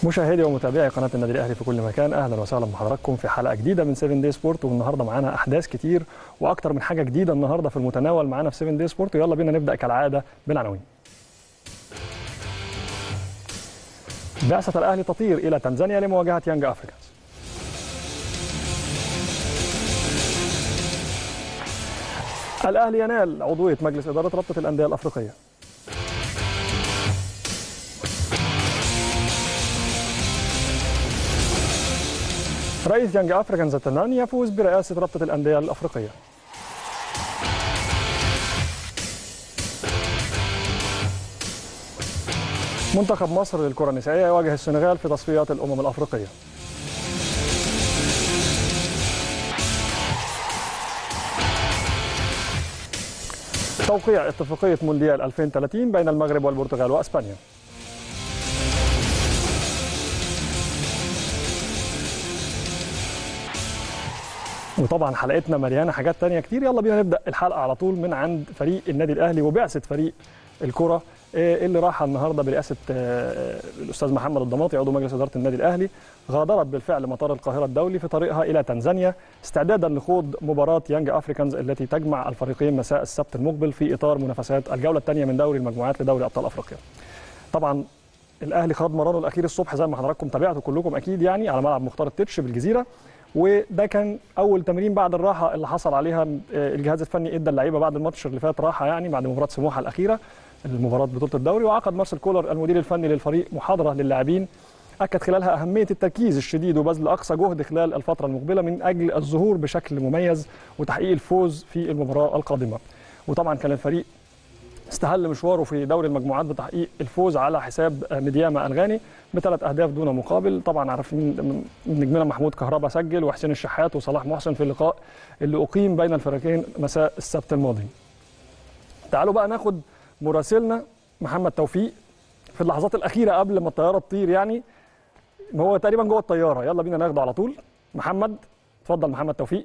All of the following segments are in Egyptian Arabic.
مشاهدي ومتابعي قناه النادي الاهلي في كل مكان اهلا وسهلا بحضراتكم في حلقه جديده من 7 دي سبورت والنهارده معانا احداث كتير واكتر من حاجه جديده النهارده في المتناول معانا في 7 دي سبورت ويلا بينا نبدا كالعاده بالعناوين بعثه الاهلي تطير الى تنزانيا لمواجهه يانج افريكانز الاهلي ينال عضويه مجلس اداره رابطه الانديه الافريقيه رئيس يانج افريكانز التنزاني يفوز برئاسه رابطه الانديه الافريقيه منتخب مصر للكره النسائيه يواجه السنغال في تصفيات الامم الافريقيه توقيع اتفاقيه مونديال 2030 بين المغرب والبرتغال واسبانيا وطبعا حلقتنا مليانه حاجات تانية كتير يلا بينا نبدا الحلقه على طول من عند فريق النادي الاهلي وبعثه فريق الكره اللي راح النهارده برئاسه الاستاذ محمد الضماطي عضو مجلس اداره النادي الاهلي غادرت بالفعل مطار القاهره الدولي في طريقها الى تنزانيا استعدادا لخوض مباراه يانج افريكانز التي تجمع الفريقين مساء السبت المقبل في اطار منافسات الجوله الثانيه من دوري المجموعات لدوري ابطال افريقيا. طبعا الاهلي خاض مرانه الاخير الصبح زي ما حضراتكم تابعتوا كلكم اكيد يعني على ملعب مختار التتش بالجزيره وده كان اول تمرين بعد الراحه اللي حصل عليها الجهاز الفني ادى اللعيبه بعد الماتش اللي فات راحه يعني بعد مباراه سموحه الاخيره المباراه بطوله الدوري وعقد مارسيل كولر المدير الفني للفريق محاضره للاعبين اكد خلالها اهميه التركيز الشديد وبذل اقصى جهد خلال الفتره المقبله من اجل الظهور بشكل مميز وتحقيق الفوز في المباراه القادمه وطبعا كان الفريق استهل مشواره في دوري المجموعات بتحقيق الفوز على حساب مدياما الغاني بثلاث اهداف دون مقابل طبعا عارفين نجمنا محمود كهربا سجل وحسين الشحات وصلاح محسن في اللقاء اللي اقيم بين الفريقين مساء السبت الماضي تعالوا بقى ناخد مراسلنا محمد توفيق في اللحظات الاخيره قبل ما الطياره تطير يعني هو تقريبا جوه الطياره يلا بينا ناخده على طول محمد اتفضل محمد توفيق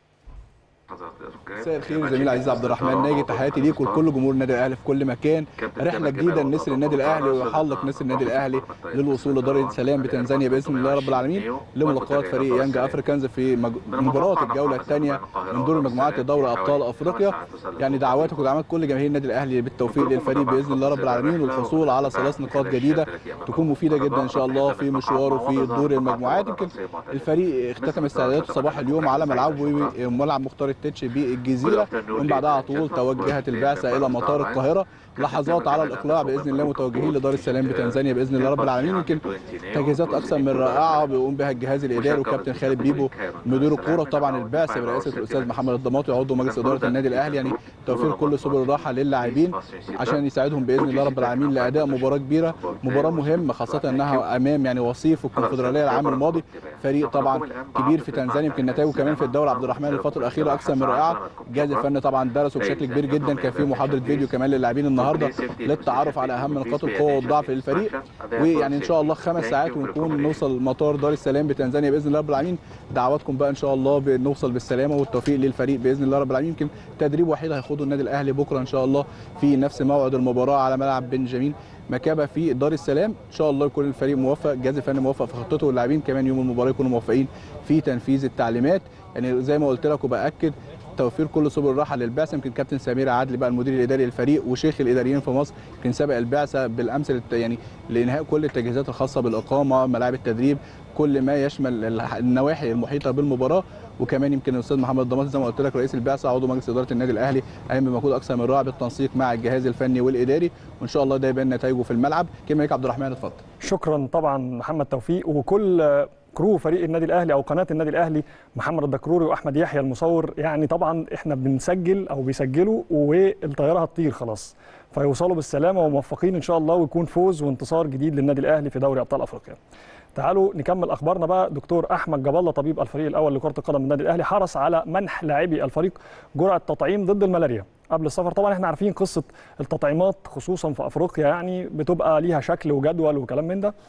مساء الخير زميل عزيز عبد الرحمن ناجي تحياتي ليك ولكل جمهور النادي الاهلي في كل مكان رحله جديده لنسر النادي الاهلي ويحلق نسر النادي الاهلي للوصول لدار السلام بتنزانيا باذن الله رب العالمين لملاقاه فريق يانج افريكانز في مباراه الجوله الثانيه من دور المجموعات لدوري ابطال افريقيا يعني دعواتك ودعوات كل جماهير النادي الاهلي بالتوفيق للفريق باذن الله رب العالمين والحصول على ثلاث نقاط جديده تكون مفيده جدا ان شاء الله في مشواره في دور المجموعات يمكن الفريق اختتم استعداداته صباح اليوم على ملعبه ملعب مختار التتش بالجزيره الجزيره ومن بعدها على طول توجهت البعثه الى مطار القاهره لحظات على الاقلاع باذن الله متوجهين لدار السلام بتنزانيا باذن الله رب العالمين يمكن تجهيزات اكثر من رائعه بيقوم بها الجهاز الاداري وكابتن خالد بيبو مدير الكوره طبعا البعثه برئاسه الاستاذ محمد الضماطي عضو مجلس اداره النادي الاهلي يعني توفير كل سبل الراحه للاعبين عشان يساعدهم باذن الله رب العالمين لاداء مباراه كبيره مباراه مهمه خاصه انها امام يعني وصيف الكونفدراليه العام الماضي فريق طبعا كبير في تنزانيا يمكن نتائجه كمان في الدوري عبد الرحمن الفتره الاخيره اكثر من رائعه الجهاز الفني طبعا درسه بشكل كبير جدا كان في محاضره فيديو كمان للاعبين النهارده للتعرف على اهم نقاط القوه والضعف للفريق ويعني ان شاء الله خمس ساعات ونكون نوصل مطار دار السلام بتنزانيا باذن الله رب العالمين دعواتكم بقى ان شاء الله بنوصل بالسلامه والتوفيق للفريق باذن الله رب العالمين يمكن تدريب وحيد هيخوضه النادي الاهلي بكره ان شاء الله في نفس موعد المباراه على ملعب بنجامين مكابه في دار السلام ان شاء الله يكون الفريق موفق الجهاز الفني موفق في خطته واللاعبين كمان يوم المباراه يكونوا موفقين في تنفيذ التعليمات يعني زي ما قلت لك وباكد توفير كل سبل الراحه للبعثه يمكن كابتن سمير عادل بقى المدير الاداري للفريق وشيخ الاداريين في مصر يمكن سبق البعثه بالامس يعني لانهاء كل التجهيزات الخاصه بالاقامه ملاعب التدريب كل ما يشمل النواحي المحيطه بالمباراه وكمان يمكن الاستاذ محمد الضماطي زي ما قلت لك رئيس البعثه عضو مجلس اداره النادي الاهلي قايم بمجهود اكثر من رائع بالتنسيق مع الجهاز الفني والاداري وان شاء الله ده يبان نتائجه في الملعب كما عبد الرحمن اتفضل شكرا طبعا محمد توفيق وكل كرو فريق النادي الاهلي او قناه النادي الاهلي محمد الدكروري واحمد يحيى المصور يعني طبعا احنا بنسجل او بيسجلوا والطياره هتطير خلاص فيوصلوا بالسلامه وموفقين ان شاء الله ويكون فوز وانتصار جديد للنادي الاهلي في دوري ابطال افريقيا. تعالوا نكمل اخبارنا بقى دكتور احمد جاب الله طبيب الفريق الاول لكره القدم النادي الاهلي حرص على منح لاعبي الفريق جرعه تطعيم ضد الملاريا قبل السفر طبعا احنا عارفين قصه التطعيمات خصوصا في افريقيا يعني بتبقى ليها شكل وجدول وكلام من ده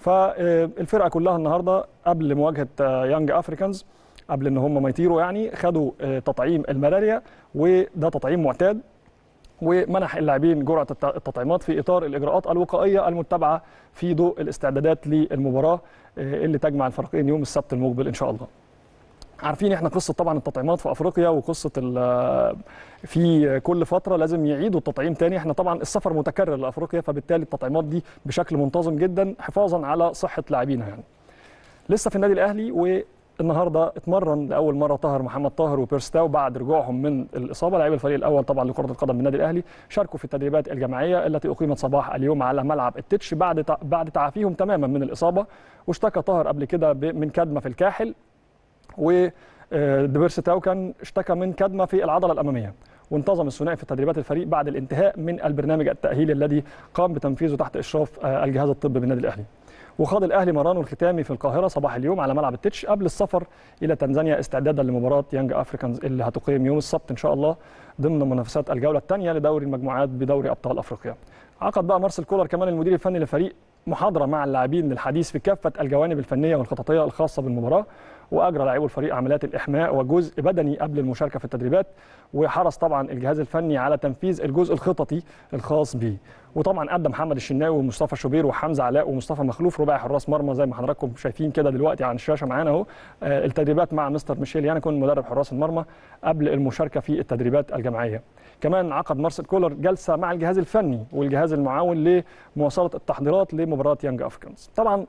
فالفرقه كلها النهارده قبل مواجهه يانج افريكانز قبل ان هم ما يطيروا يعني خدوا تطعيم الملاريا وده تطعيم معتاد ومنح اللاعبين جرعه التطعيمات في اطار الاجراءات الوقائيه المتبعه في ضوء الاستعدادات للمباراه اللي تجمع الفريقين يوم السبت المقبل ان شاء الله. عارفين احنا قصه طبعا التطعيمات في افريقيا وقصه في كل فتره لازم يعيدوا التطعيم تاني احنا طبعا السفر متكرر لافريقيا فبالتالي التطعيمات دي بشكل منتظم جدا حفاظا على صحه لاعبينا يعني. لسه في النادي الاهلي والنهارده اتمرن لاول مره طاهر محمد طاهر وبيرستاو بعد رجوعهم من الاصابه لاعبي الفريق الاول طبعا لكره القدم بالنادي الاهلي شاركوا في التدريبات الجماعيه التي اقيمت صباح اليوم على ملعب التتش بعد بعد تعافيهم تماما من الاصابه واشتكى طاهر قبل كده من كدمه في الكاحل و ديبرستاو كان اشتكى من كدمه في العضله الاماميه وانتظم الثنائي في تدريبات الفريق بعد الانتهاء من البرنامج التاهيلي الذي قام بتنفيذه تحت اشراف الجهاز الطبي بالنادي الاهلي وخاض الاهلي مرانه الختامي في القاهره صباح اليوم على ملعب التتش قبل السفر الى تنزانيا استعدادا لمباراه يانج افريكانز اللي هتقيم يوم السبت ان شاء الله ضمن منافسات الجوله الثانيه لدوري المجموعات بدوري ابطال افريقيا. عقد بقى مارسيل كولر كمان المدير الفني للفريق محاضره مع اللاعبين للحديث في كافه الجوانب الفنيه والخططيه الخاصه بالمباراه واجرى لاعبو الفريق عمليات الاحماء وجزء بدني قبل المشاركه في التدريبات وحرص طبعا الجهاز الفني على تنفيذ الجزء الخططي الخاص به وطبعا قدم محمد الشناوي ومصطفى شوبير وحمزه علاء ومصطفى مخلوف رباعي حراس مرمى زي ما حضراتكم شايفين كده دلوقتي على الشاشه معانا اهو التدريبات مع مستر ميشيل يعني كون مدرب حراس المرمى قبل المشاركه في التدريبات الجماعيه كمان عقد مارسيل كولر جلسه مع الجهاز الفني والجهاز المعاون لمواصله التحضيرات لمباراه يانج افريكانز طبعا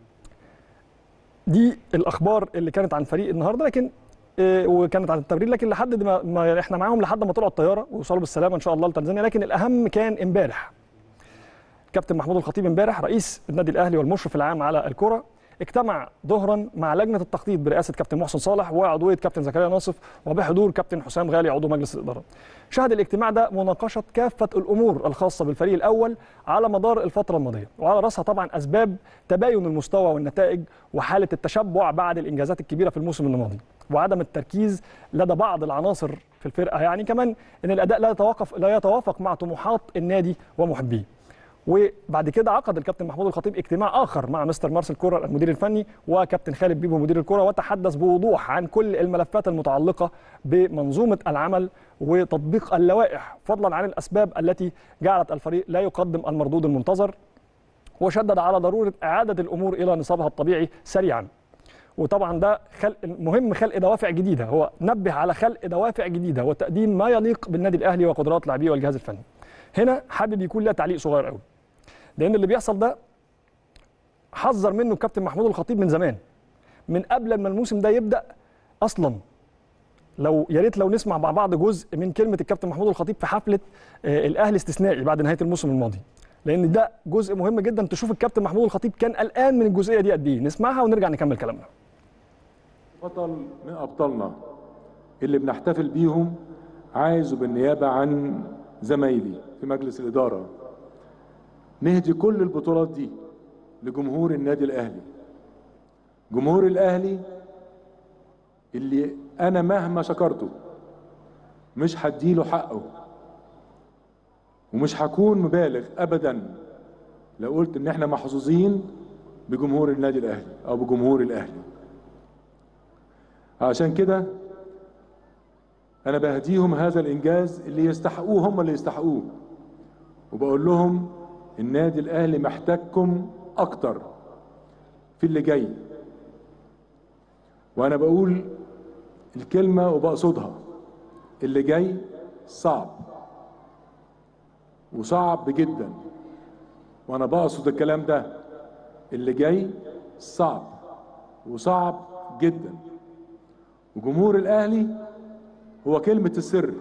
دي الاخبار اللي كانت عن فريق النهارده لكن إيه وكانت عن التمرين لكن لحد ما, ما احنا معاهم لحد ما طلعوا الطياره ووصلوا بالسلامه ان شاء الله لتنزانيا لكن الاهم كان امبارح كابتن محمود الخطيب امبارح رئيس النادي الاهلي والمشرف العام على الكره اجتمع ظهرا مع لجنه التخطيط برئاسه كابتن محسن صالح وعضويه كابتن زكريا ناصف وبحضور كابتن حسام غالي عضو مجلس الاداره. شهد الاجتماع ده مناقشه كافه الامور الخاصه بالفريق الاول على مدار الفتره الماضيه وعلى راسها طبعا اسباب تباين المستوى والنتائج وحاله التشبع بعد الانجازات الكبيره في الموسم الماضي وعدم التركيز لدى بعض العناصر في الفرقه يعني كمان ان الاداء لا يتوقف لا يتوافق مع طموحات النادي ومحبيه. وبعد كده عقد الكابتن محمود الخطيب اجتماع اخر مع مستر مارسيل كولر المدير الفني وكابتن خالد بيبو مدير الكره وتحدث بوضوح عن كل الملفات المتعلقه بمنظومه العمل وتطبيق اللوائح فضلا عن الاسباب التي جعلت الفريق لا يقدم المردود المنتظر وشدد على ضروره اعاده الامور الى نصابها الطبيعي سريعا وطبعا ده خلق مهم خلق دوافع جديده هو نبه على خلق دوافع جديده وتقديم ما يليق بالنادي الاهلي وقدرات لاعبيه والجهاز الفني هنا حابب يكون لها تعليق صغير قوي لان اللي بيحصل ده حذر منه الكابتن محمود الخطيب من زمان من قبل ما الموسم ده يبدا اصلا لو يا ريت لو نسمع مع بعض جزء من كلمه الكابتن محمود الخطيب في حفله الاهلي استثنائي بعد نهايه الموسم الماضي لان ده جزء مهم جدا تشوف الكابتن محمود الخطيب كان قلقان من الجزئيه دي قد ايه نسمعها ونرجع نكمل كلامنا بطل من ابطالنا اللي بنحتفل بيهم عايزه بالنيابه عن زمايلي في مجلس الاداره نهدي كل البطولات دي لجمهور النادي الاهلي جمهور الاهلي اللي انا مهما شكرته مش هديله حقه ومش هكون مبالغ ابدا لو قلت ان احنا محظوظين بجمهور النادي الاهلي او بجمهور الاهلي عشان كده انا بهديهم هذا الانجاز اللي يستحقوه هم اللي يستحقوه وبقول لهم النادي الاهلي محتاجكم اكتر في اللي جاي وانا بقول الكلمه وبقصدها اللي جاي صعب وصعب جدا وانا بقصد الكلام ده اللي جاي صعب وصعب جدا وجمهور الاهلي هو كلمه السر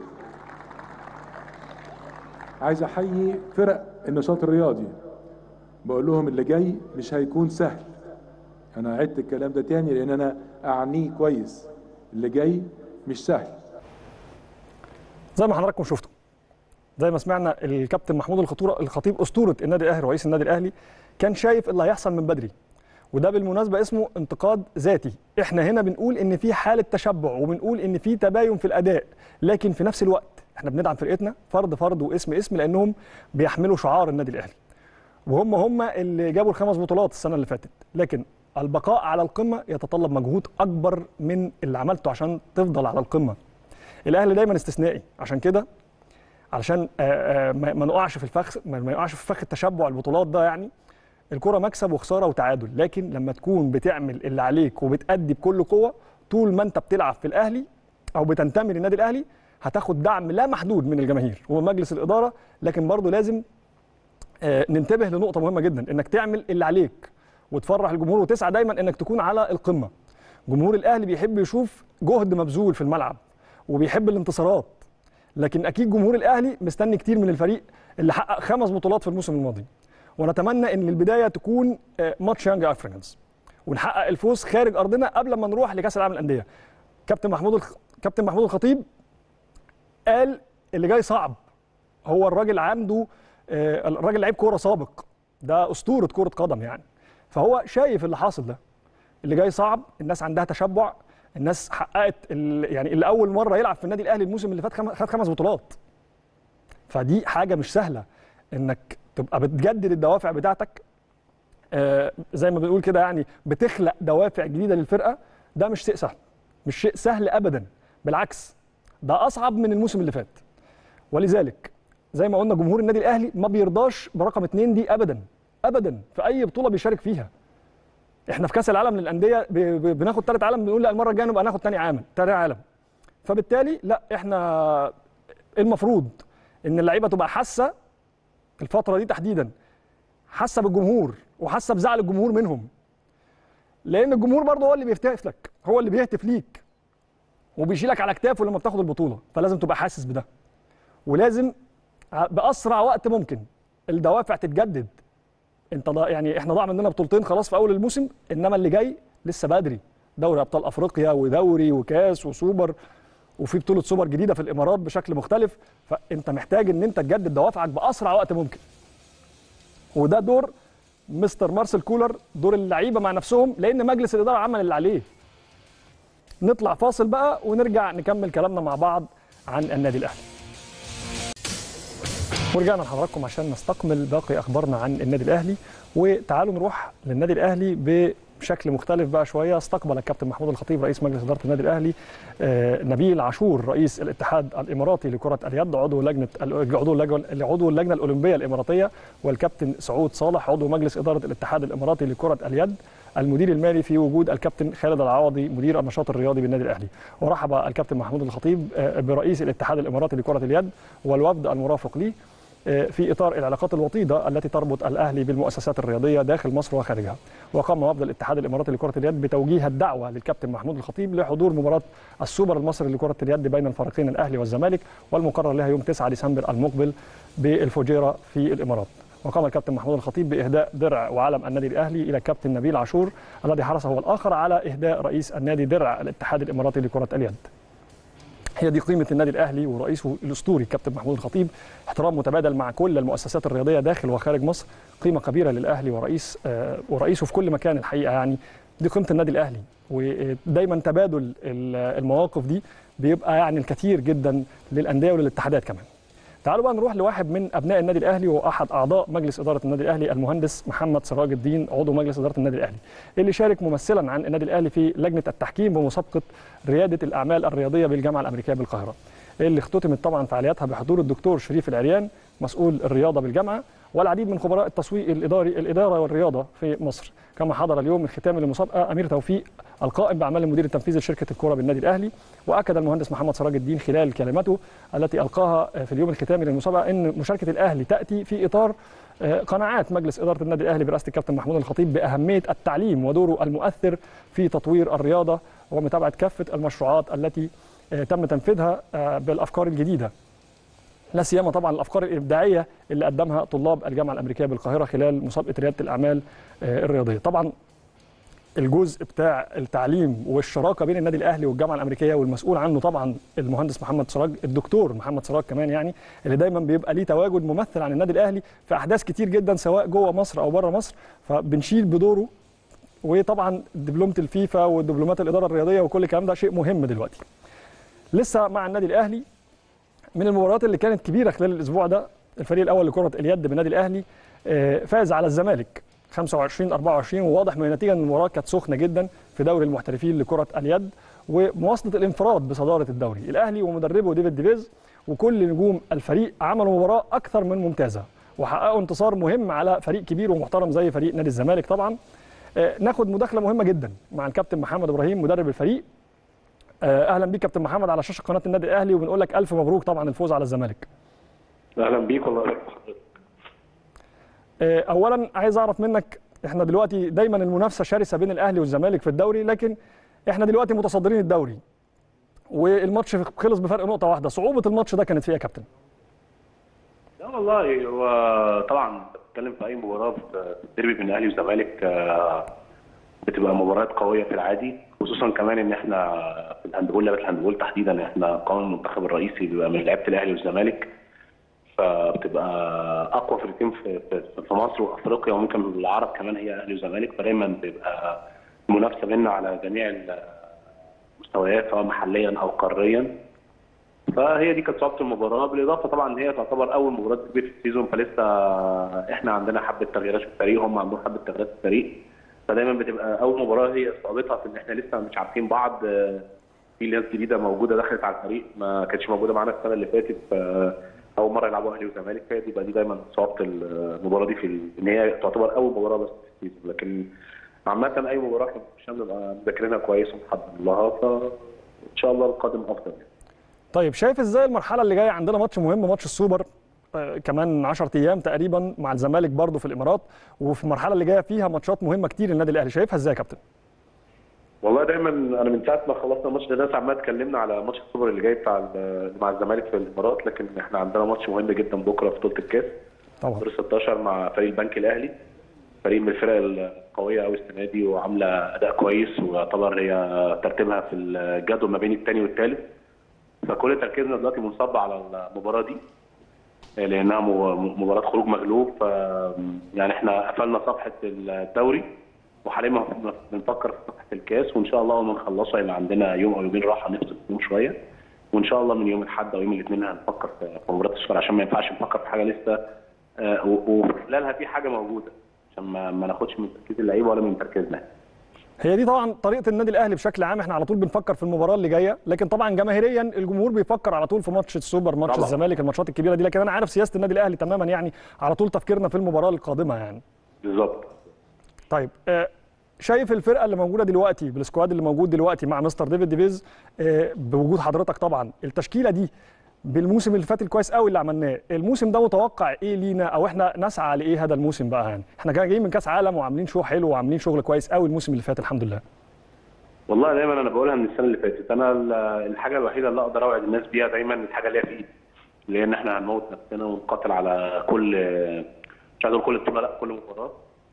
عايز احيي فرق النشاط الرياضي بقول لهم اللي جاي مش هيكون سهل انا عدت الكلام ده تاني لان انا اعنيه كويس اللي جاي مش سهل زي ما حضراتكم شفتوا زي ما سمعنا الكابتن محمود الخطوره الخطيب اسطوره النادي الاهلي رئيس النادي الاهلي كان شايف اللي هيحصل من بدري وده بالمناسبه اسمه انتقاد ذاتي احنا هنا بنقول ان في حاله تشبع وبنقول ان في تباين في الاداء لكن في نفس الوقت احنا بندعم فرقتنا فرد فرد واسم اسم لانهم بيحملوا شعار النادي الاهلي وهم هم اللي جابوا الخمس بطولات السنه اللي فاتت لكن البقاء على القمه يتطلب مجهود اكبر من اللي عملته عشان تفضل على القمه الاهلي دايما استثنائي عشان كده علشان آه، آه، ما ما نقعش في الفخ ما ما يقعش في فخ التشبع البطولات ده يعني الكرة مكسب وخسارة وتعادل لكن لما تكون بتعمل اللي عليك وبتأدي بكل قوة طول ما انت بتلعب في الأهلي أو بتنتمي للنادي الأهلي هتاخد دعم لا محدود من الجماهير ومن مجلس الإدارة لكن برضه لازم آه، ننتبه لنقطة مهمة جدا انك تعمل اللي عليك وتفرح الجمهور وتسعى دايما انك تكون على القمة جمهور الأهلي بيحب يشوف جهد مبذول في الملعب وبيحب الانتصارات لكن اكيد جمهور الاهلي مستني كتير من الفريق اللي حقق خمس بطولات في الموسم الماضي ونتمنى ان البدايه تكون آه، ماتش يانج افريكانز ونحقق الفوز خارج ارضنا قبل ما نروح لكاس العالم للانديه كابتن محمود الخ... كابتن محمود الخطيب قال اللي جاي صعب هو الراجل عنده آه، الراجل لعيب كوره سابق ده اسطوره كره قدم يعني فهو شايف اللي حاصل ده اللي جاي صعب الناس عندها تشبع الناس حققت ال- يعني اللي اول مره يلعب في النادي الاهلي الموسم اللي فات خم- خد خمس بطولات فدي حاجه مش سهله انك تبقى بتجدد الدوافع بتاعتك آه، زي ما بنقول كده يعني بتخلق دوافع جديده للفرقه ده مش شيء سهل مش شيء سهل ابدا بالعكس ده اصعب من الموسم اللي فات ولذلك زي ما قلنا جمهور النادي الاهلي ما بيرضاش برقم اتنين دي ابدا ابدا في اي بطوله بيشارك فيها احنا في كاس العالم للانديه ب- ب- بناخد ثالث عالم بنقول لا المره الجايه نبقى ناخد ثاني عالم ثاني عالم فبالتالي لا احنا المفروض ان اللعيبه تبقى حاسه الفتره دي تحديدا حاسه بالجمهور وحاسه بزعل الجمهور منهم لان الجمهور برضه هو اللي بيهتف لك هو اللي بيهتف ليك وبيشيلك على كتافه لما بتاخد البطوله فلازم تبقى حاسس بده ولازم ع- باسرع وقت ممكن الدوافع تتجدد انت ضا يعني احنا ضاع مننا بطولتين خلاص في اول الموسم انما اللي جاي لسه بدري دوري ابطال افريقيا ودوري وكاس وسوبر وفي بطوله سوبر جديده في الامارات بشكل مختلف فانت محتاج ان انت تجدد دوافعك باسرع وقت ممكن وده دور مستر مارسيل كولر دور اللعيبه مع نفسهم لان مجلس الاداره عمل اللي عليه نطلع فاصل بقى ونرجع نكمل كلامنا مع بعض عن النادي الاهلي ورجعنا لحضراتكم عشان نستكمل باقي اخبارنا عن النادي الاهلي وتعالوا نروح للنادي الاهلي بشكل مختلف بقى شويه استقبل الكابتن محمود الخطيب رئيس مجلس اداره النادي الاهلي آه، نبيل عاشور رئيس الاتحاد الاماراتي لكره اليد عضو لجنه عضو اللجنه عضو اللجنه الاولمبيه الاماراتيه والكابتن سعود صالح عضو مجلس اداره الاتحاد الاماراتي لكره اليد المدير المالي في وجود الكابتن خالد العوضي مدير النشاط الرياضي بالنادي الاهلي ورحب الكابتن محمود الخطيب آه، برئيس الاتحاد الاماراتي لكره اليد والوفد المرافق ليه في اطار العلاقات الوطيده التي تربط الاهلي بالمؤسسات الرياضيه داخل مصر وخارجها. وقام وفد الاتحاد الاماراتي لكره اليد بتوجيه الدعوه للكابتن محمود الخطيب لحضور مباراه السوبر المصري لكره اليد بين الفريقين الاهلي والزمالك والمقرر لها يوم 9 ديسمبر المقبل بالفجيره في الامارات. وقام الكابتن محمود الخطيب باهداء درع وعلم النادي الاهلي الى الكابتن نبيل عاشور الذي حرص هو الاخر على اهداء رئيس النادي درع الاتحاد الاماراتي لكره اليد. هي دي قيمه النادي الاهلي ورئيسه الاسطوري الكابتن محمود الخطيب احترام متبادل مع كل المؤسسات الرياضيه داخل وخارج مصر قيمه كبيره للاهلي ورئيس آه ورئيسه في كل مكان الحقيقه يعني دي قيمه النادي الاهلي ودايما تبادل المواقف دي بيبقى يعني الكثير جدا للانديه وللاتحادات كمان تعالوا بقى نروح لواحد من ابناء النادي الاهلي واحد اعضاء مجلس اداره النادي الاهلي المهندس محمد سراج الدين عضو مجلس اداره النادي الاهلي اللي شارك ممثلا عن النادي الاهلي في لجنه التحكيم بمسابقه رياده الاعمال الرياضيه بالجامعه الامريكيه بالقاهره اللي اختتمت طبعا فعالياتها بحضور الدكتور شريف العريان مسؤول الرياضه بالجامعه والعديد من خبراء التسويق الاداري الاداره والرياضه في مصر كما حضر اليوم الختام للمسابقه امير توفيق القائم باعمال المدير التنفيذي لشركه الكوره بالنادي الاهلي واكد المهندس محمد سراج الدين خلال كلمته التي القاها في اليوم الختامي للمسابقه ان مشاركه الاهلي تاتي في اطار قناعات مجلس اداره النادي الاهلي برئاسه الكابتن محمود الخطيب باهميه التعليم ودوره المؤثر في تطوير الرياضه ومتابعه كافه المشروعات التي تم تنفيذها بالافكار الجديده لا سيما طبعا الافكار الابداعيه اللي قدمها طلاب الجامعه الامريكيه بالقاهره خلال مسابقه رياده الاعمال الرياضيه طبعا الجزء بتاع التعليم والشراكه بين النادي الاهلي والجامعه الامريكيه والمسؤول عنه طبعا المهندس محمد سراج الدكتور محمد سراج كمان يعني اللي دايما بيبقى ليه تواجد ممثل عن النادي الاهلي في احداث كتير جدا سواء جوه مصر او بره مصر فبنشيل بدوره وطبعا دبلومه الفيفا ودبلومات الاداره الرياضيه وكل الكلام ده شيء مهم دلوقتي لسه مع النادي الاهلي من المباريات اللي كانت كبيره خلال الاسبوع ده الفريق الاول لكره اليد بالنادي الاهلي فاز على الزمالك 25 24 وواضح من النتيجه ان المباراه كانت سخنه جدا في دوري المحترفين لكره اليد ومواصله الانفراد بصداره الدوري الاهلي ومدربه ديفيد ديفيز وكل نجوم الفريق عملوا مباراه اكثر من ممتازه وحققوا انتصار مهم على فريق كبير ومحترم زي فريق نادي الزمالك طبعا آه، ناخد مداخله مهمه جدا مع الكابتن محمد ابراهيم مدرب الفريق آه، اهلا بيك كابتن محمد على شاشه قناه النادي الاهلي وبنقول لك الف مبروك طبعا الفوز على الزمالك اهلا بيك والله يبارك في حضرتك آه، اولا عايز اعرف منك احنا دلوقتي دايما المنافسه شرسه بين الاهلي والزمالك في الدوري لكن احنا دلوقتي متصدرين الدوري والماتش خلص بفرق نقطه واحده صعوبه الماتش ده كانت فيها يا كابتن لا والله هو طبعا بتتكلم في اي مباراه في الديربي بين الاهلي والزمالك آه، بتبقى مباريات قويه في العادي خصوصا كمان ان احنا في الهاندبول لعبه الهاندبول تحديدا احنا قانون المنتخب الرئيسي بيبقى من لعيبه الاهلي والزمالك فبتبقى اقوى فرقتين في في- في مصر وافريقيا وممكن العرب كمان هي اهلي وزمالك فدايما بيبقى المنافسه بيننا على جميع المستويات سواء محليا او قاريا فهي دي كانت صعوبه المباراه بالاضافه طبعا ان هي تعتبر اول مباراه كبيره في السيزون فلسه احنا عندنا حبه تغييرات في الفريق هم عندهم حبه تغييرات في الفريق فدايما بتبقى اول مباراه هي صعوبتها في ان احنا لسه مش عارفين بعض آه، في ناس جديده موجوده دخلت على الفريق ما كانتش موجوده معانا السنه اللي فاتت ف- اول مره يلعبوا اهلي وزمالك فهي دي بقى دي دايما صعوبه المباراه دي في ال- ان هي تعتبر اول مباراه بس في السيزون لكن عامه اي مباراه احنا مش هنبقى مذاكرينها كويس ومحضر لها فان شاء الله القادم افضل يعني. طيب شايف ازاي المرحله اللي جايه عندنا ماتش مهم ماتش السوبر آه، كمان 10 ايام تقريبا مع الزمالك برضه في الامارات وفي المرحله اللي جايه فيها ماتشات مهمه كتير النادي الاهلي شايفها ازاي يا كابتن والله دايما انا من ساعه ما خلصنا الماتش ده ناس عمال اتكلمنا على ماتش السوبر اللي جاي بتاع ال- مع الزمالك في الامارات لكن احنا عندنا ماتش مهم جدا بكره في بطوله الكاس طبعا دور 16 مع فريق البنك الاهلي فريق من الفرق القويه قوي السنه دي وعامله اداء كويس ويعتبر هي ترتيبها في الجدول ما بين الثاني والثالث فكل تركيزنا دلوقتي منصب على المباراه دي لانها م- مباراه خروج مغلوب ف يعني احنا قفلنا صفحه الدوري وحاليا ما- بنفكر في صفحه الكاس وان شاء الله اول ما نخلصها يبقى عندنا يوم او يومين راحه نفصل فيهم شويه وان شاء الله من يوم الاحد او يوم الاثنين هنفكر في في مباراه السوبر عشان ما ينفعش نفكر في حاجه لسه آه، و- وفي خلالها في حاجه موجوده عشان ما, ما ناخدش من تركيز اللعيبه ولا من تركيزنا هي دي طبعا طريقه النادي الاهلي بشكل عام احنا على طول بنفكر في المباراه اللي جايه لكن طبعا جماهيريا الجمهور بيفكر على طول في ماتش السوبر ماتش طبعاً. الزمالك الماتشات الكبيره دي لكن انا عارف سياسه النادي الاهلي تماما يعني على طول تفكيرنا في المباراه القادمه يعني بالظبط طيب آه، شايف الفرقه اللي موجوده دلوقتي بالسكواد اللي موجود دلوقتي مع مستر ديفيد ديفيز آه، بوجود حضرتك طبعا التشكيله دي بالموسم اللي فات الكويس قوي اللي عملناه الموسم ده متوقع ايه لينا او احنا نسعى لايه هذا الموسم بقى يعني احنا كنا جايين من كاس عالم وعاملين شو حلو وعاملين شغل كويس قوي الموسم اللي فات الحمد لله والله دايما انا بقولها من السنه اللي فاتت انا ال- الحاجه الوحيده اللي اقدر اوعد الناس بيها دايما الحاجه اللي هي في ايدي لان احنا هنموت نفسنا ونقاتل على كل مش عايز اقول كل بطوله لا كل مباراه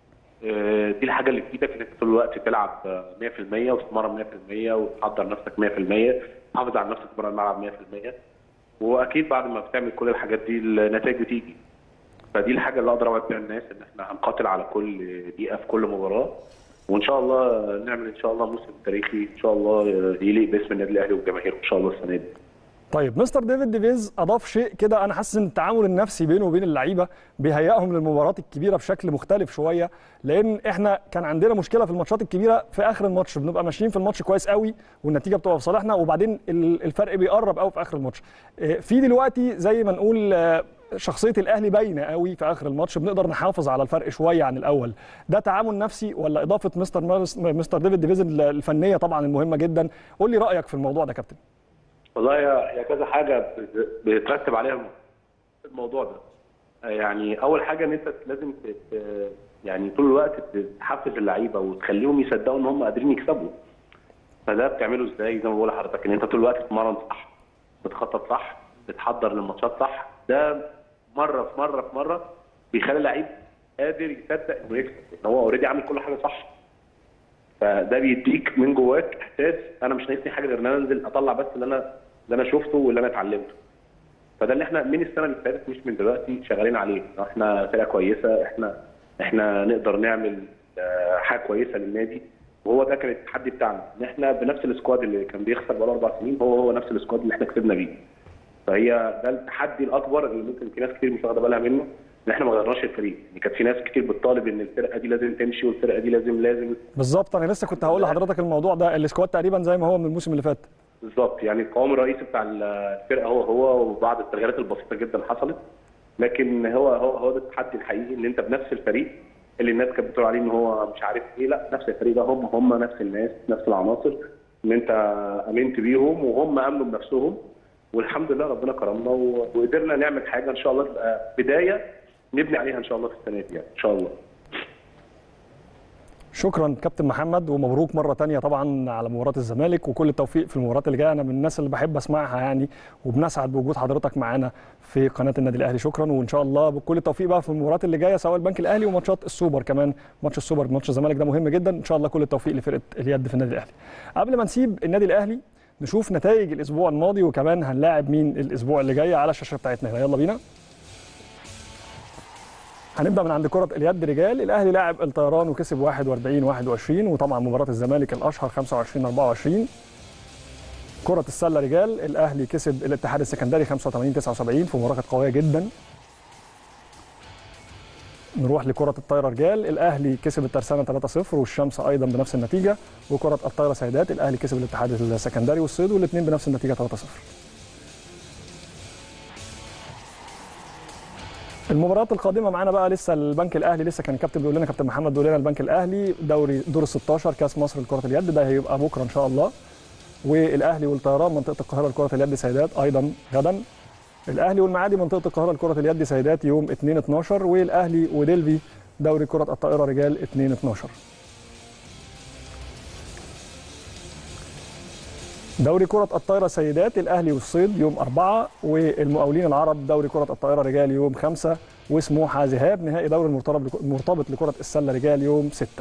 آه، دي الحاجه اللي في ايدك ان انت طول الوقت تلعب آه، 100% وتتمرن 100% وتحضر نفسك 100% تحافظ على نفسك بره الملعب 100% واكيد بعد ما بتعمل كل الحاجات دي النتائج بتيجي فدي الحاجه اللي اقدر اوعد بيها الناس ان احنا هنقاتل على كل دقيقه في كل مباراه وان شاء الله نعمل ان شاء الله موسم تاريخي ان شاء الله يليق باسم النادي الاهلي وجماهيره ان شاء الله السنه دي طيب مستر ديفيد ديفيز اضاف شيء كده انا حاسس ان التعامل النفسي بينه وبين اللعيبه بيهيئهم للمباريات الكبيره بشكل مختلف شويه لان احنا كان عندنا مشكله في الماتشات الكبيره في اخر الماتش بنبقى ماشيين في الماتش كويس قوي والنتيجه بتبقى في صالحنا وبعدين ال- الفرق بيقرب قوي في اخر الماتش آه، في دلوقتي زي ما نقول آه، شخصيه الاهلي باينه قوي في اخر الماتش بنقدر نحافظ على الفرق شويه عن الاول ده تعامل نفسي ولا اضافه مستر مارس مستر ديفيد ديفيز الفنيه طبعا المهمه جدا قول لي رايك في الموضوع ده يا كابتن والله يا يا كذا حاجه بترتب عليها الموضوع ده يعني اول حاجه ان انت لازم ت- ت- يعني طول الوقت تحفز اللعيبه وتخليهم يصدقوا ان هم قادرين يكسبوا فده بتعمله ازاي زي ما بقول لحضرتك ان انت طول الوقت تتمرن صح بتخطط صح بتحضر للماتشات صح ده مره في مره في مره بيخلي اللعيب قادر يصدق انه يكسب ان هو اوريدي عامل كل حاجه صح فده بيديك من جواك احساس انا مش ناقصني حاجه غير ان انا انزل اطلع بس اللي انا اللي انا شفته واللي انا اتعلمته فده اللي احنا من السنه اللي فاتت مش من دلوقتي شغالين عليه احنا فرقه كويسه احنا احنا نقدر نعمل آه، حاجه كويسه للنادي وهو ده كان التحدي بتاعنا ان احنا بنفس السكواد اللي كان بيخسر بقاله اربع سنين هو هو نفس السكواد اللي احنا كسبنا بيه فهي ده التحدي الاكبر اللي ممكن في ناس كتير مش واخده بالها منه ان احنا ما غيرناش الفريق يعني كانت في ناس كتير بتطالب ان الفرقه دي لازم تمشي والفرقه دي لازم لازم بالظبط انا لسه كنت هقول لحضرتك الموضوع ده السكواد تقريبا زي ما هو من الموسم اللي فات بالظبط يعني القوام الرئيسي بتاع الفرقه هو هو وبعض التغييرات البسيطه جدا حصلت لكن هو هو هو ده التحدي الحقيقي ان انت بنفس الفريق اللي الناس كانت بتقول عليه ان هو مش عارف ايه لا نفس الفريق ده هم هم نفس الناس نفس العناصر ان انت امنت بيهم وهم امنوا بنفسهم والحمد لله ربنا كرمنا و- وقدرنا نعمل حاجه ان شاء الله تبقى بدايه نبني عليها ان شاء الله في السنه دي يعني ان شاء الله شكرا كابتن محمد ومبروك مره تانية طبعا على مباراه الزمالك وكل التوفيق في المباريات اللي جايه انا من الناس اللي بحب اسمعها يعني وبنسعد بوجود حضرتك معانا في قناه النادي الاهلي شكرا وان شاء الله بكل التوفيق بقى في المباريات اللي جايه سواء البنك الاهلي وماتشات السوبر كمان ماتش السوبر ماتش الزمالك ده مهم جدا ان شاء الله كل التوفيق لفرقه اليد في النادي الاهلي قبل ما نسيب النادي الاهلي نشوف نتائج الاسبوع الماضي وكمان هنلاعب مين الاسبوع اللي جاي على الشاشه بتاعتنا هنا يلا بينا هنبدا من عند كره اليد رجال الاهلي لاعب الطيران وكسب 41 21 وطبعا مباراه الزمالك الاشهر 25 24 كره السله رجال الاهلي كسب الاتحاد السكندري 85 79 في مباراه كانت قويه جدا نروح لكرة الطايرة رجال، الأهلي كسب الترسانة 3-0 والشمس أيضا بنفس النتيجة، وكرة الطايرة سيدات الأهلي كسب الاتحاد السكندري والصيد والاثنين بنفس النتيجة 3-0. المباريات القادمه معانا بقى لسه البنك الاهلي لسه كان الكابتن بيقول لنا كابتن محمد بيقول لنا البنك الاهلي دوري دور ال 16 كاس مصر لكره اليد ده هيبقى بكره ان شاء الله والاهلي والطيران منطقه القاهره لكره اليد سيدات ايضا غدا الاهلي والمعادي منطقه القاهره لكره اليد سيدات يوم 2 12 والاهلي وديلفي دوري كره الطائره رجال 2 12 دوري كرة الطائرة سيدات الأهلي والصيد يوم أربعة والمقاولين العرب دوري كرة الطائرة رجال يوم خمسة وسموحة ذهاب نهائي دوري المرتبط المرتبط لكرة السلة رجال يوم ستة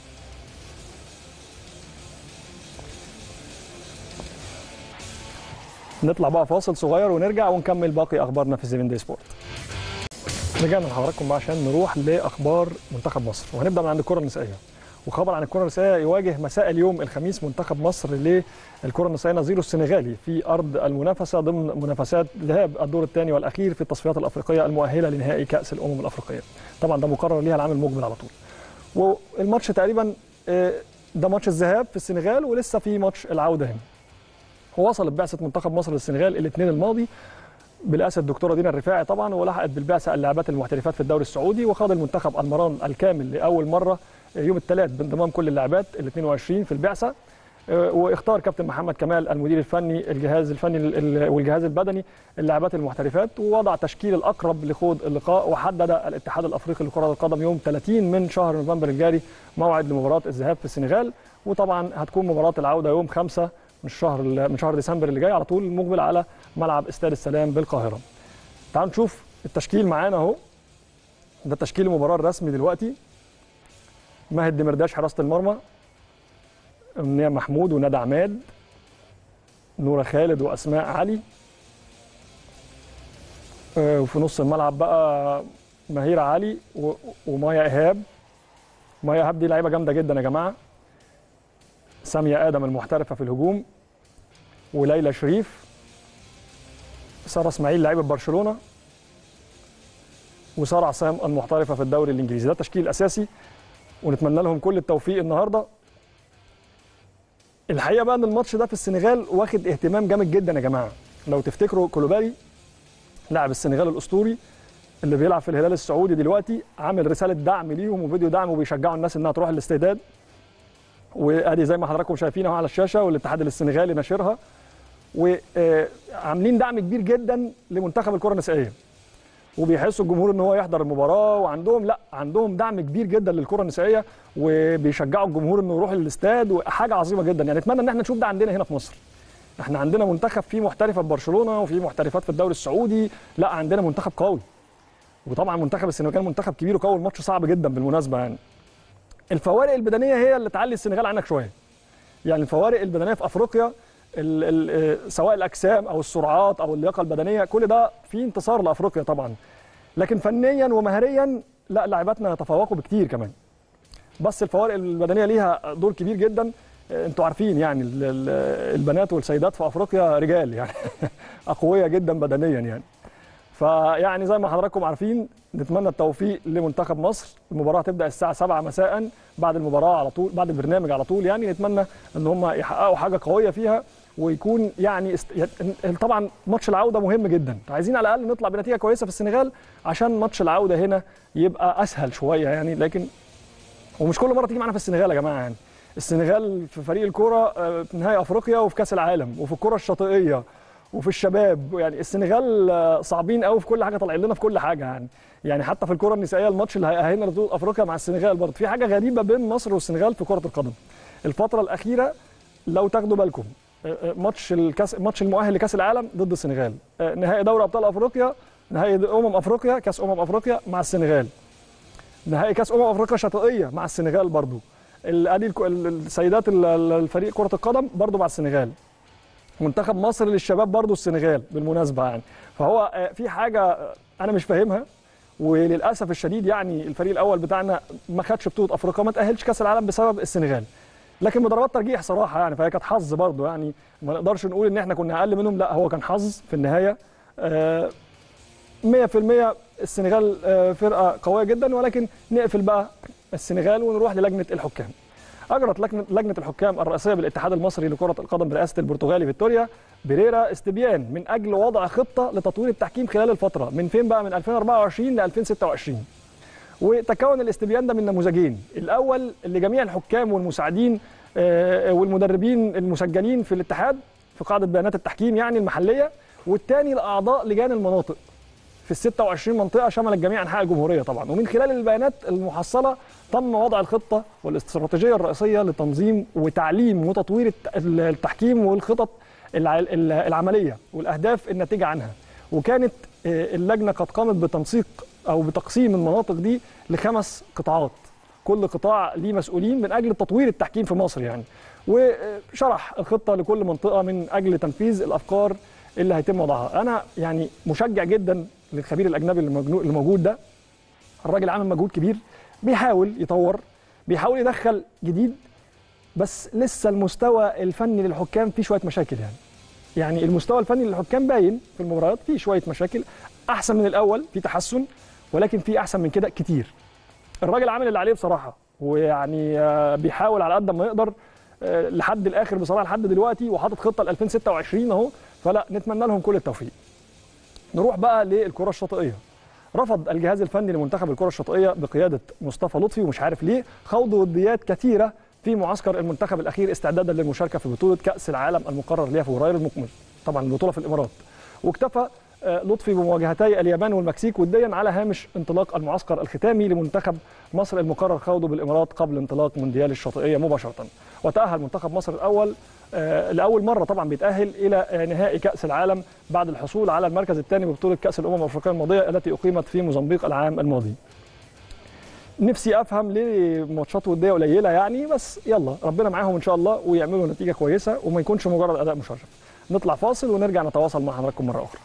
نطلع بقى فاصل صغير ونرجع ونكمل باقي أخبارنا في الزيفين دي سبورت رجعنا لحضراتكم بقى عشان نروح لأخبار منتخب مصر وهنبدأ من عند الكرة النسائية وخبر عن الكره النسائيه يواجه مساء اليوم الخميس منتخب مصر للكره النسائيه نظيره السنغالي في ارض المنافسه ضمن منافسات ذهاب الدور الثاني والاخير في التصفيات الافريقيه المؤهله لنهائي كاس الامم الافريقيه. طبعا ده مقرر ليها العام المقبل على طول. والماتش تقريبا ده ماتش الذهاب في السنغال ولسه في ماتش العوده هنا. ووصلت بعثه منتخب مصر للسنغال الاثنين الماضي برئاسه الدكتوره دينا الرفاعي طبعا ولحقت بالبعثه اللاعبات المحترفات في الدوري السعودي وخاض المنتخب المران الكامل لاول مره يوم الثلاث بانضمام كل اللاعبات ال 22 في البعثه واختار كابتن محمد كمال المدير الفني الجهاز الفني والجهاز البدني اللاعبات المحترفات ووضع تشكيل الاقرب لخوض اللقاء وحدد الاتحاد الافريقي لكره القدم يوم 30 من شهر نوفمبر الجاري موعد لمباراه الذهاب في السنغال وطبعا هتكون مباراه العوده يوم 5 من شهر من شهر ديسمبر اللي جاي على طول مقبل على ملعب استاد السلام بالقاهره. تعالوا نشوف التشكيل معانا اهو ده تشكيل المباراه الرسمي دلوقتي ماهد دمرداش حراسه المرمى امنيه محمود وندى عماد نوره خالد واسماء علي وفي نص الملعب بقى مهيرة علي ومايا ايهاب مايا ايهاب دي لعيبه جامده جدا يا جماعه ساميه ادم المحترفه في الهجوم وليلى شريف ساره اسماعيل لعيبه برشلونه وساره عصام المحترفه في الدوري الانجليزي ده التشكيل الاساسي ونتمنى لهم كل التوفيق النهارده الحقيقه بقى ان الماتش ده في السنغال واخد اهتمام جامد جدا يا جماعه لو تفتكروا كولوبالي لاعب السنغال الاسطوري اللي بيلعب في الهلال السعودي دلوقتي عامل رساله دعم ليهم وفيديو دعم وبيشجعوا الناس انها تروح الاستعداد وادي زي ما حضراتكم شايفين اهو على الشاشه والاتحاد السنغالي ناشرها وعاملين دعم كبير جدا لمنتخب الكره النسائيه وبيحسوا الجمهور ان هو يحضر المباراه وعندهم لا عندهم دعم كبير جدا للكره النسائيه وبيشجعوا الجمهور انه يروح الاستاد وحاجه عظيمه جدا يعني اتمنى ان احنا نشوف ده عندنا هنا في مصر احنا عندنا منتخب فيه محترفه في برشلونه وفيه محترفات في الدوري السعودي لا عندنا منتخب قوي وطبعا منتخب السنغال منتخب كبير وقوي الماتش صعب جدا بالمناسبه يعني الفوارق البدنيه هي اللي تعلي السنغال عنك شويه يعني الفوارق البدنيه في افريقيا ال ال سواء الاجسام او السرعات او اللياقه البدنيه كل ده فيه انتصار لافريقيا طبعا لكن فنيا ومهريا لا لاعباتنا يتفوقوا بكتير كمان بس الفوارق البدنيه ليها دور كبير جدا انتوا عارفين يعني البنات والسيدات في افريقيا رجال يعني اقوياء جدا بدنيا يعني فيعني زي ما حضراتكم عارفين نتمنى التوفيق لمنتخب مصر المباراه هتبدا الساعه 7 مساء بعد المباراه على طول بعد البرنامج على طول يعني نتمنى ان هم يحققوا حاجه قويه فيها ويكون يعني است... ي- طبعا ماتش العوده مهم جدا عايزين على الاقل نطلع بنتيجه كويسه في السنغال عشان ماتش العوده هنا يبقى اسهل شويه يعني لكن ومش كل مره تيجي معانا في السنغال يا جماعه يعني السنغال في فريق الكوره آه، في نهائي افريقيا وفي كاس العالم وفي الكره الشاطئيه وفي الشباب يعني السنغال آه، صعبين قوي في كل حاجه طالعين لنا في كل حاجه يعني يعني حتى في الكره النسائيه الماتش اللي هيأهلنا لبطوله افريقيا مع السنغال برضه في حاجه غريبه بين مصر والسنغال في كره القدم الفتره الاخيره لو تاخدوا بالكم آه، آه، ماتش الكاس ماتش المؤهل لكاس العالم ضد السنغال آه، نهائي دوري ابطال افريقيا نهائي امم افريقيا كاس امم افريقيا مع السنغال نهائي كاس امم افريقيا شاطئيه مع السنغال برضو ال- ادي الك- ال- السيدات ال- ال- الفريق كره القدم برضو مع السنغال منتخب مصر للشباب برضو السنغال بالمناسبه يعني فهو آه، في حاجه آه، انا مش فاهمها وللاسف الشديد يعني الفريق الاول بتاعنا ما خدش بطوله افريقيا ما تاهلش كاس العالم بسبب السنغال لكن بضربات ترجيح صراحه يعني فهي كانت حظ برضو يعني ما نقدرش نقول ان احنا كنا اقل منهم لا هو كان حظ في النهايه آه، 100% السنغال آه، فرقه قويه جدا ولكن نقفل بقى السنغال ونروح للجنه الحكام. اجرت لجنه لجنه الحكام الرئيسيه بالاتحاد المصري لكره القدم برئاسه البرتغالي فيكتوريا بريرا استبيان من اجل وضع خطه لتطوير التحكيم خلال الفتره من فين بقى من 2024 ل 2026. وتكون الاستبيان ده من نموذجين، الاول اللي جميع الحكام والمساعدين آه، والمدربين المسجلين في الاتحاد في قاعده بيانات التحكيم يعني المحليه، والثاني لاعضاء لجان المناطق. في ال 26 منطقه شملت جميع انحاء الجمهوريه طبعا ومن خلال البيانات المحصله تم وضع الخطه والاستراتيجيه الرئيسيه لتنظيم وتعليم وتطوير الت- التحكيم والخطط الع- ال- العمليه والاهداف الناتجه عنها وكانت آه، اللجنه قد قامت بتنسيق او بتقسيم المناطق دي لخمس قطاعات كل قطاع ليه مسؤولين من اجل تطوير التحكيم في مصر يعني وشرح الخطه لكل منطقه من اجل تنفيذ الافكار اللي هيتم وضعها انا يعني مشجع جدا للخبير الاجنبي اللي مجنو- اللي موجود ده الراجل عامل مجهود كبير بيحاول يطور بيحاول يدخل جديد بس لسه المستوى الفني للحكام فيه شويه مشاكل يعني يعني المستوى الفني للحكام باين في المباريات فيه شويه مشاكل احسن من الاول في تحسن ولكن في احسن من كده كتير الراجل عامل اللي عليه بصراحه ويعني آه، بيحاول على قد ما يقدر آه، لحد الاخر بصراحه لحد دلوقتي وحاطط خطه ل 2026 اهو فلا نتمنى لهم كل التوفيق. نروح بقى للكره الشاطئيه. رفض الجهاز الفني لمنتخب الكره الشاطئيه بقياده مصطفى لطفي ومش عارف ليه خوض وديات كثيره في معسكر المنتخب الاخير استعدادا للمشاركه في بطوله كاس العالم المقرر لها في فبراير المقبل. طبعا البطوله في الامارات. واكتفى آه، لطفي بمواجهتي اليابان والمكسيك وديا على هامش انطلاق المعسكر الختامي لمنتخب مصر المقرر خوضه بالامارات قبل انطلاق مونديال الشاطئيه مباشره وتاهل منتخب مصر الاول آه، لاول مره طبعا بيتاهل الى آه، نهائي كاس العالم بعد الحصول على المركز الثاني ببطوله كاس الامم الافريقيه الماضيه التي اقيمت في موزمبيق العام الماضي نفسي افهم ليه ماتشات وديه قليله يعني بس يلا ربنا معاهم ان شاء الله ويعملوا نتيجه كويسه وما يكونش مجرد اداء مشرف نطلع فاصل ونرجع نتواصل مع حضراتكم مره اخرى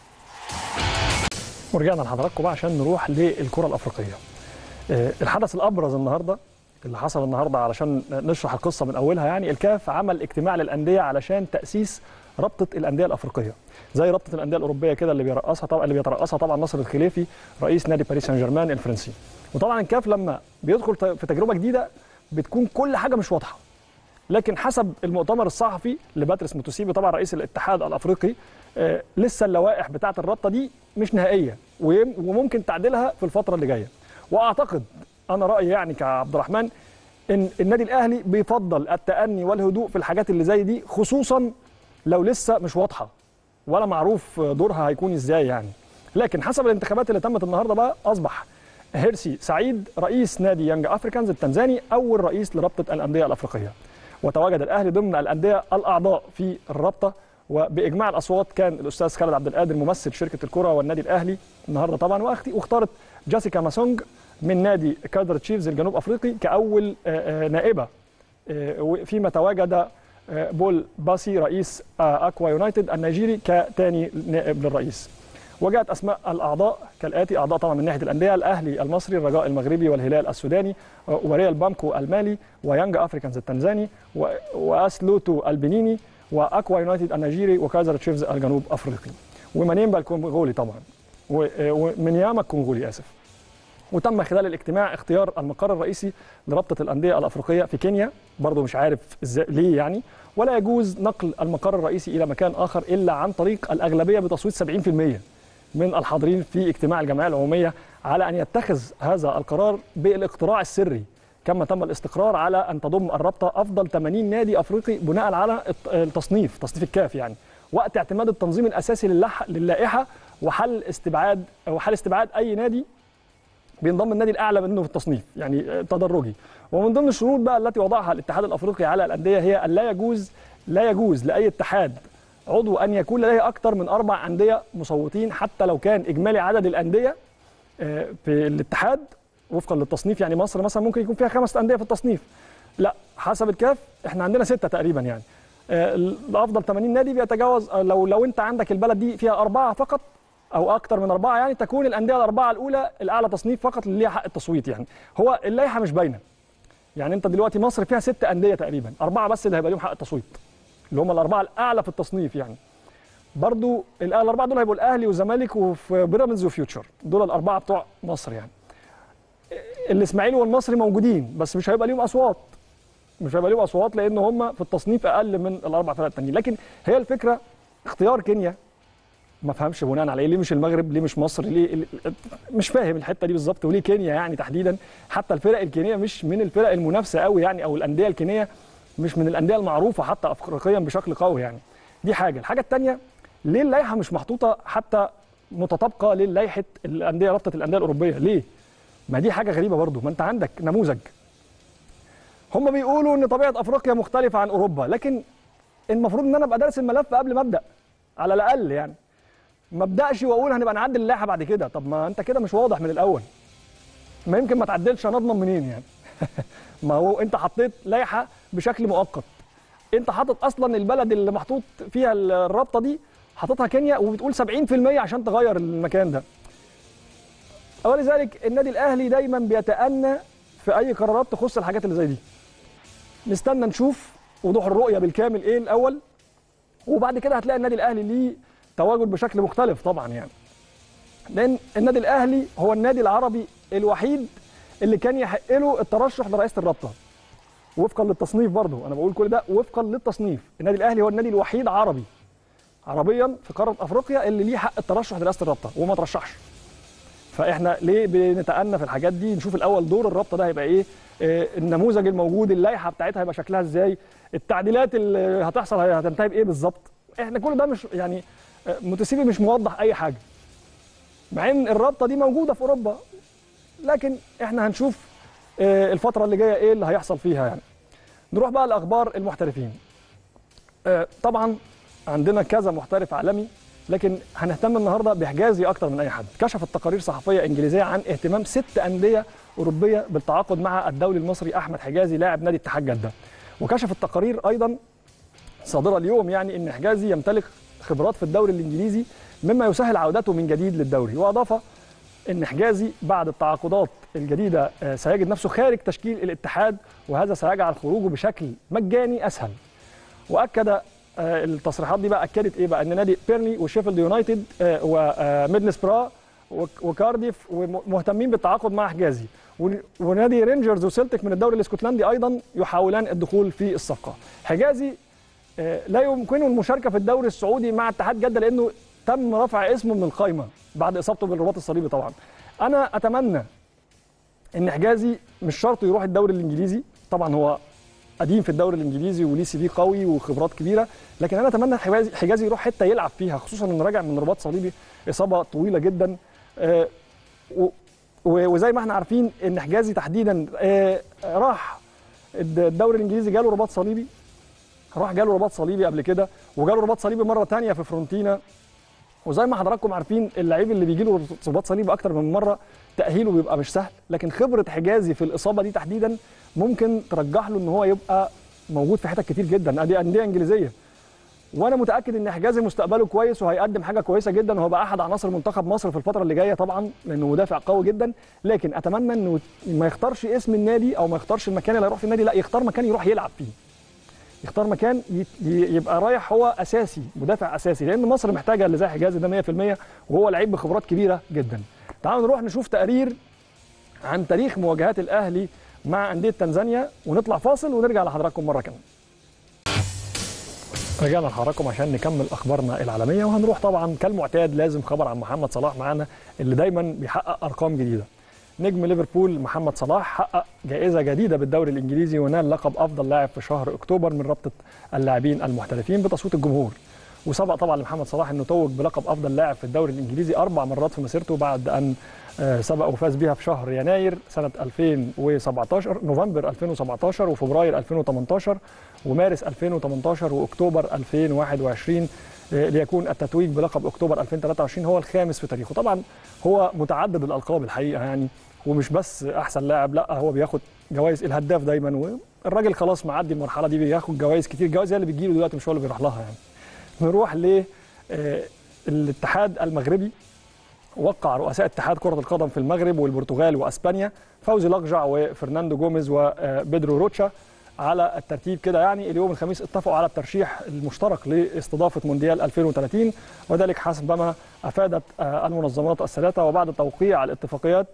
ورجعنا لحضراتكم بقى عشان نروح للكره الافريقيه آه، الحدث الابرز النهارده اللي حصل النهارده علشان نشرح القصه من اولها يعني الكاف عمل اجتماع للانديه علشان تاسيس رابطه الانديه الافريقيه زي رابطه الانديه الاوروبيه كده اللي بيرأسها طبعا اللي بيترأسها طبعا ناصر الخليفي رئيس نادي باريس سان جيرمان الفرنسي وطبعا الكاف لما بيدخل ت- في تجربه جديده بتكون كل حاجه مش واضحه لكن حسب المؤتمر الصحفي لباتريس موتوسيبي طبعا رئيس الاتحاد الافريقي آه، لسه اللوائح بتاعه الرابطه دي مش نهائيه ويم- وممكن تعديلها في الفتره اللي جايه واعتقد انا رايي يعني كعبد الرحمن ان النادي الاهلي بيفضل التأني والهدوء في الحاجات اللي زي دي خصوصا لو لسه مش واضحه ولا معروف دورها هيكون ازاي يعني لكن حسب الانتخابات اللي تمت النهارده بقى اصبح هيرسي سعيد رئيس نادي يانج افريكانز التنزاني اول رئيس لرابطه الانديه الافريقيه وتواجد الاهلي ضمن الانديه الاعضاء في الرابطه وباجماع الاصوات كان الاستاذ خالد عبد القادر ممثل شركه الكره والنادي الاهلي النهارده طبعا واختي واختارت جاسيكا ماسونج من نادي كادر تشيفز الجنوب افريقي كاول آه، آه، نائبه آه، وفيما تواجد آه، بول باسي رئيس آه، اكوا يونايتد النيجيري كثاني نائب للرئيس وجاءت اسماء الاعضاء كالاتي اعضاء طبعا من ناحيه الانديه الاهلي المصري الرجاء المغربي والهلال السوداني آه، وريال بامكو المالي ويانج افريكانز التنزاني و- واسلوتو البنيني واكوا يونايتد النيجيري وكايزر تشيفز الجنوب افريقي ومانيمبا الكونغولي طبعا و- ومنياما الكونغولي اسف وتم خلال الاجتماع اختيار المقر الرئيسي لرابطه الانديه الافريقيه في كينيا برضه مش عارف ازاي ليه يعني ولا يجوز نقل المقر الرئيسي الى مكان اخر الا عن طريق الاغلبيه بتصويت 70% من الحاضرين في اجتماع الجمعيه العموميه على ان يتخذ هذا القرار بالاقتراع السري كما تم الاستقرار على ان تضم الرابطه افضل 80 نادي افريقي بناء على الت- التصنيف تصنيف الكاف يعني وقت اعتماد التنظيم الاساسي للح- للائحه وحل استبعاد وحل استبعاد اي نادي بينضم النادي الاعلى منه في التصنيف يعني آه، تدرجي ومن ضمن الشروط بقى التي وضعها الاتحاد الافريقي على الانديه هي ان لا يجوز لا يجوز لاي اتحاد عضو ان يكون لديه اكثر من اربع انديه مصوتين حتى لو كان اجمالي عدد الانديه آه، في الاتحاد وفقا للتصنيف يعني مصر مثلا ممكن يكون فيها خمس انديه في التصنيف لا حسب الكاف احنا عندنا سته تقريبا يعني آه، الافضل 80 نادي بيتجاوز آه، لو لو انت عندك البلد دي فيها اربعه فقط او اكتر من اربعه يعني تكون الانديه الاربعه الاولى الاعلى تصنيف فقط اللي ليها حق التصويت يعني هو اللائحه مش باينه يعني انت دلوقتي مصر فيها ست انديه تقريبا اربعه بس اللي هيبقى ليهم حق التصويت اللي هم الاربعه الاعلى في التصنيف يعني برضو الأ- الاربعه دول هيبقوا الاهلي والزمالك وفي بيراميدز وفيوتشر دول الاربعه بتوع مصر يعني الاسماعيلي والمصري موجودين بس مش هيبقى ليهم اصوات مش هيبقى ليهم اصوات لان هم في التصنيف اقل من الاربع فرق التانيين لكن هي الفكره اختيار كينيا ما فهمش بناء على ايه ليه مش المغرب ليه مش مصر ليه مش فاهم الحته دي بالظبط وليه كينيا يعني تحديدا حتى الفرق الكينيه مش من الفرق المنافسه قوي يعني او الانديه الكينيه مش من الانديه المعروفه حتى افريقيا بشكل قوي يعني دي حاجه الحاجه الثانيه ليه اللائحه مش محطوطه حتى متطابقه للائحه الانديه رابطه الانديه الاوروبيه ليه ما دي حاجه غريبه برضو ما انت عندك نموذج هم بيقولوا ان طبيعه افريقيا مختلفه عن اوروبا لكن المفروض ان انا ابقى دارس الملف قبل ما ابدا على الاقل يعني ما ابداش واقول هنبقى نعدل اللائحه بعد كده طب ما انت كده مش واضح من الاول ما يمكن ما تعدلش هنضمن منين يعني ما هو انت حطيت لائحه بشكل مؤقت انت حاطط اصلا البلد اللي محطوط فيها الرابطه دي حاططها كينيا وبتقول 70% عشان تغير المكان ده ولذلك النادي الاهلي دايما بيتأنى في اي قرارات تخص الحاجات اللي زي دي نستنى نشوف وضوح الرؤيه بالكامل ايه الاول وبعد كده هتلاقي النادي الاهلي ليه تواجد بشكل مختلف طبعا يعني لان النادي الاهلي هو النادي العربي الوحيد اللي كان يحق له الترشح لرئاسه الرابطه وفقا للتصنيف برضه انا بقول كل ده وفقا للتصنيف النادي الاهلي هو النادي الوحيد عربي عربيا في قاره افريقيا اللي ليه حق الترشح لرئاسه الرابطه وما ترشحش فاحنا ليه بنتأنى في الحاجات دي نشوف الاول دور الرابطه ده هيبقى ايه آه، النموذج الموجود اللائحه بتاعتها هيبقى شكلها ازاي التعديلات اللي هتحصل هتنتهي بايه بالظبط احنا كل ده مش يعني آه، متسيبي مش موضح اي حاجه مع ان الرابطه دي موجوده في اوروبا لكن احنا هنشوف آه، الفتره اللي جايه ايه اللي هيحصل فيها يعني نروح بقى لاخبار المحترفين آه، طبعا عندنا كذا محترف عالمي لكن هنهتم النهارده بحجازي اكتر من اي حد كشفت تقارير صحفيه انجليزيه عن اهتمام ست انديه اوروبيه بالتعاقد مع الدولي المصري احمد حجازي لاعب نادي اتحاد جده وكشفت التقارير ايضا صادره اليوم يعني ان حجازي يمتلك خبرات في الدوري الانجليزي مما يسهل عودته من جديد للدوري واضاف ان حجازي بعد التعاقدات الجديده آه، سيجد نفسه خارج تشكيل الاتحاد وهذا سيجعل خروجه بشكل مجاني اسهل واكد آه، التصريحات دي بقى اكدت ايه بقى ان نادي بيرني وشيفيلد يونايتد آه، وميدلسبرا وك- وكارديف ومهتمين بالتعاقد مع حجازي ون- ونادي رينجرز وسلتك من الدوري الاسكتلندي ايضا يحاولان الدخول في الصفقه حجازي آه، لا يمكنه المشاركه في الدوري السعودي مع اتحاد جده لانه تم رفع اسمه من القائمه بعد اصابته بالرباط الصليبي طبعا انا اتمنى ان حجازي مش شرط يروح الدوري الانجليزي طبعا هو قديم في الدوري الانجليزي وليه سي في قوي وخبرات كبيره لكن انا اتمنى حجازي حجازي يروح حته يلعب فيها خصوصا انه راجع من رباط صليبي اصابه طويله جدا آه، و- و- وزي ما احنا عارفين ان حجازي تحديدا آه، راح الد- الدوري الانجليزي جاله رباط صليبي راح جاله رباط صليبي قبل كده وجاله رباط صليبي مره تانية في فرونتينا وزي ما حضراتكم عارفين اللعيب اللي بيجي له رباط صليبي اكتر من مره تاهيله بيبقى مش سهل لكن خبره حجازي في الاصابه دي تحديدا ممكن ترجح له ان هو يبقى موجود في حتت كتير جدا ادي انديه انجليزيه وانا متاكد ان حجازي مستقبله كويس وهيقدم حاجه كويسه جدا وهو بقى احد عناصر منتخب مصر في الفتره اللي جايه طبعا لانه مدافع قوي جدا لكن اتمنى انه ما يختارش اسم النادي او ما يختارش المكان اللي هيروح في النادي لا يختار مكان يروح يلعب فيه يختار مكان ي- ي- يبقى رايح هو اساسي مدافع اساسي لان مصر محتاجه اللي زي حجازي ده 100% وهو لعيب بخبرات كبيره جدا تعالوا نروح نشوف تقرير عن تاريخ مواجهات الاهلي مع انديه تنزانيا ونطلع فاصل ونرجع لحضراتكم مره كمان رجعنا لحضراتكم عشان نكمل اخبارنا العالميه وهنروح طبعا كالمعتاد لازم خبر عن محمد صلاح معانا اللي دايما بيحقق ارقام جديده نجم ليفربول محمد صلاح حقق جائزه جديده بالدوري الانجليزي ونال لقب افضل لاعب في شهر اكتوبر من رابطه اللاعبين المحترفين بتصويت الجمهور وسبق طبعا لمحمد صلاح انه توج بلقب افضل لاعب في الدوري الانجليزي اربع مرات في مسيرته بعد ان آه، سبق وفاز بها في شهر يناير سنه 2017 نوفمبر 2017 وفبراير 2018 ومارس 2018 واكتوبر 2021 آه، ليكون التتويج بلقب اكتوبر 2023 هو الخامس في تاريخه طبعا هو متعدد الالقاب الحقيقه يعني ومش بس احسن لاعب لا هو بياخد جوائز الهداف دايما والراجل خلاص معدي المرحله دي بياخد جوائز كتير جوائز هي اللي بتجيله دلوقتي مش هو اللي بيروح لها يعني نروح ل آه، الاتحاد المغربي وقع رؤساء اتحاد كرة القدم في المغرب والبرتغال واسبانيا فوزي لقجع وفرناندو جوميز وبيدرو روتشا على الترتيب كده يعني اليوم الخميس اتفقوا على الترشيح المشترك لاستضافة مونديال 2030 وذلك حسب ما افادت آه، المنظمات الثلاثة وبعد توقيع الاتفاقيات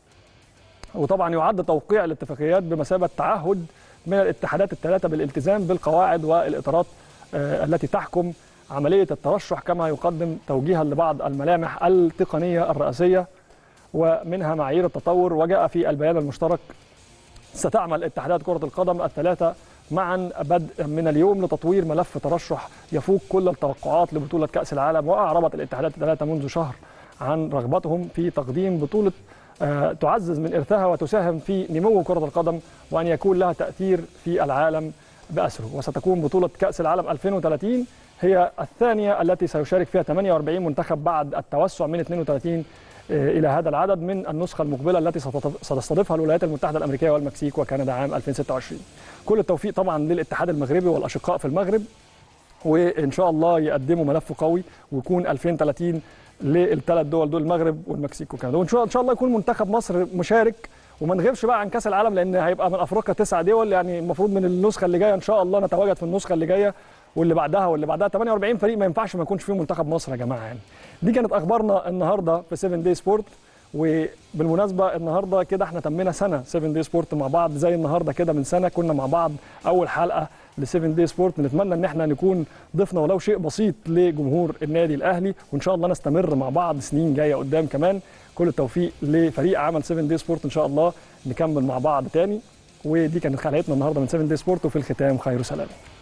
وطبعا يعد توقيع الاتفاقيات بمثابة تعهد من الاتحادات الثلاثة بالالتزام بالقواعد والإطارات آه، التي تحكم عملية الترشح كما يقدم توجيها لبعض الملامح التقنية الرئاسية ومنها معايير التطور وجاء في البيان المشترك ستعمل اتحادات كرة القدم الثلاثة معا بدءا من اليوم لتطوير ملف ترشح يفوق كل التوقعات لبطولة كأس العالم وأعربت الاتحادات الثلاثة منذ شهر عن رغبتهم في تقديم بطولة آه، تعزز من إرثها وتساهم في نمو كرة القدم وأن يكون لها تأثير في العالم بأسره وستكون بطولة كأس العالم 2030 هي الثانية التي سيشارك فيها 48 منتخب بعد التوسع من 32 آه، إلى هذا العدد من النسخة المقبلة التي ستت- ستستضيفها الولايات المتحدة الأمريكية والمكسيك وكندا عام 2026 كل التوفيق طبعا للاتحاد المغربي والأشقاء في المغرب وان شاء الله يقدموا ملف قوي ويكون 2030 للثلاث دول دول المغرب والمكسيك وكندا وان شاء ان شاء الله يكون منتخب مصر مشارك وما نغيبش بقى عن كاس العالم لان هيبقى من افريقيا تسع دول يعني المفروض من النسخه اللي جايه ان شاء الله نتواجد في النسخه اللي جايه واللي بعدها واللي بعدها 48 فريق ما ينفعش ما يكونش فيهم منتخب مصر يا جماعه يعني دي كانت اخبارنا النهارده في 7 داي سبورت وبالمناسبه النهارده كده احنا تمينا سنه 7 داي سبورت مع بعض زي النهارده كده من سنه كنا مع بعض اول حلقه ل 7 داي سبورت نتمنى ان احنا نكون ضفنا ولو شيء بسيط لجمهور النادي الاهلي وان شاء الله نستمر مع بعض سنين جايه قدام كمان كل التوفيق لفريق عمل 7 داي سبورت ان شاء الله نكمل مع بعض تاني ودي كانت حلقتنا النهارده من 7 داي سبورت وفي الختام خير سلام